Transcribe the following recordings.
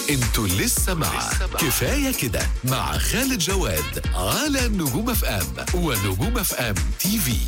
انتوا لسه مع كفايه كده مع خالد جواد على نجوم اف ام ونجوم اف ام تي في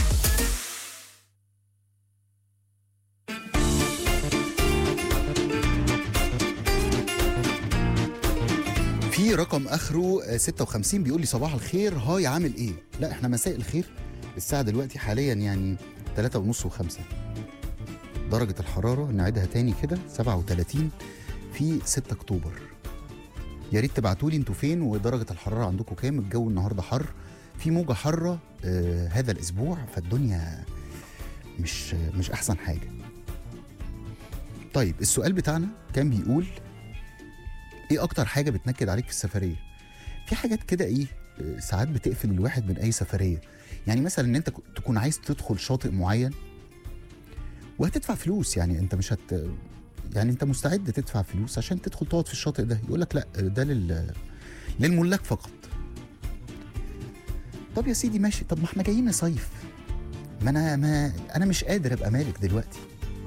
في رقم اخره آه، 56 بيقول لي صباح الخير هاي عامل ايه لا احنا مساء الخير الساعه دلوقتي حاليا يعني 3 ونص و5 درجه الحراره نعيدها تاني كده 37 في 6 اكتوبر يا ريت تبعتوا لي انتوا فين ودرجه الحراره عندكم كام الجو النهارده حر في موجه حاره آه هذا الاسبوع فالدنيا مش مش احسن حاجه طيب السؤال بتاعنا كان بيقول ايه اكتر حاجه بتنكد عليك في السفريه في حاجات كده ايه آه، ساعات بتقفل الواحد من اي سفريه يعني مثلا ان انت ك- تكون عايز تدخل شاطئ معين وهتدفع فلوس يعني انت مش هت يعني انت مستعد تدفع فلوس عشان تدخل تقعد في الشاطئ ده يقول لك لا ده لل للملاك فقط طب يا سيدي ماشي طب ما احنا جايين نصيف ما انا ما انا مش قادر ابقى مالك دلوقتي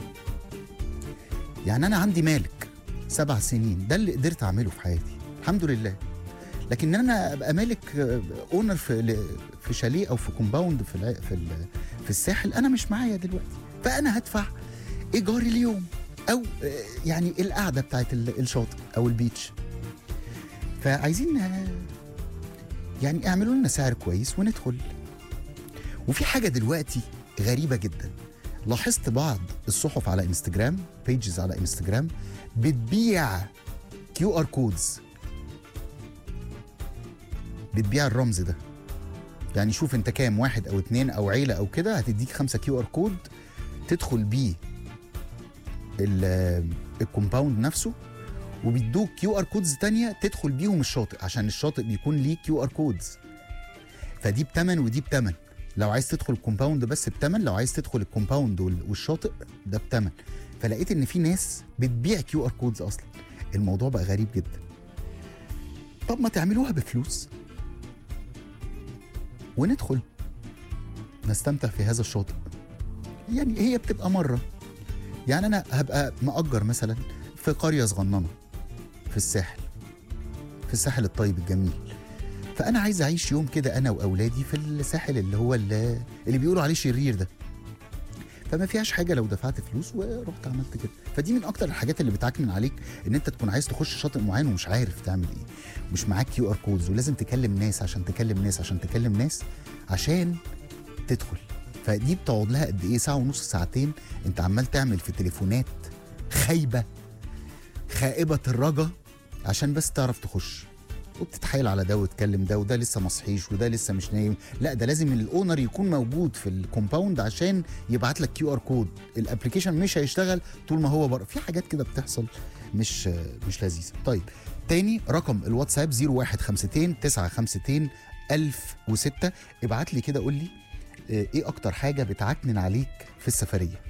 يعني انا عندي مالك سبع سنين ده اللي قدرت اعمله في حياتي الحمد لله لكن ان انا ابقى مالك اونر في ل- في شاليه او في كومباوند في الع- في ال- في الساحل انا مش معايا دلوقتي فانا هدفع ايجار اليوم او آه، يعني القعده بتاعت ال- الشاطئ او البيتش فعايزين آه، يعني اعملوا لنا سعر كويس وندخل وفي حاجه دلوقتي غريبه جدا لاحظت بعض الصحف على انستجرام بيجز على انستجرام بتبيع كيو ار كودز بتبيع الرمز ده يعني شوف انت كام واحد او اتنين او عيله او كده هتديك خمسة كيو ار كود تدخل بيه ال- الكومباوند نفسه وبيدوك كيو ار كودز تانية تدخل بيهم الشاطئ عشان الشاطئ بيكون ليه كيو ار كودز فدي بتمن ودي بتمن لو عايز تدخل الكومباوند بس بتمن لو عايز تدخل الكومباوند وال- والشاطئ ده بتمن فلقيت ان في ناس بتبيع كيو ار كودز اصلا الموضوع بقى غريب جدا طب ما تعملوها بفلوس وندخل نستمتع في هذا الشاطئ يعني هي بتبقى مره يعني انا هبقى مأجر مثلا في قريه صغننه في الساحل في الساحل الطيب الجميل فانا عايز اعيش يوم كده انا واولادي في الساحل اللي هو اللي, اللي بيقولوا عليه شرير ده فما فيهاش حاجه لو دفعت فلوس ورحت عملت كده فدي من اكتر الحاجات اللي بتعكنن عليك ان انت تكون عايز تخش شاطئ معين ومش عارف تعمل ايه مش معاك كيو ار كودز ولازم تكلم ناس عشان تكلم ناس عشان تكلم ناس عشان تدخل فدي بتقعد لها قد ايه ساعه ونص ساعتين انت عمال تعمل في تليفونات خايبه خائبه الرجا عشان بس تعرف تخش وبتتحايل على ده وتكلم ده وده لسه مصحيش وده لسه مش نايم لا ده لازم الاونر يكون موجود في الكومباوند عشان يبعت لك كيو ار كود الابلكيشن مش هيشتغل طول ما هو بره في حاجات كده بتحصل مش مش لذيذه طيب تاني رقم الواتساب 0152 952 1006 ابعت لي كده قول لي آه، ايه اكتر حاجه بتعكنن عليك في السفريه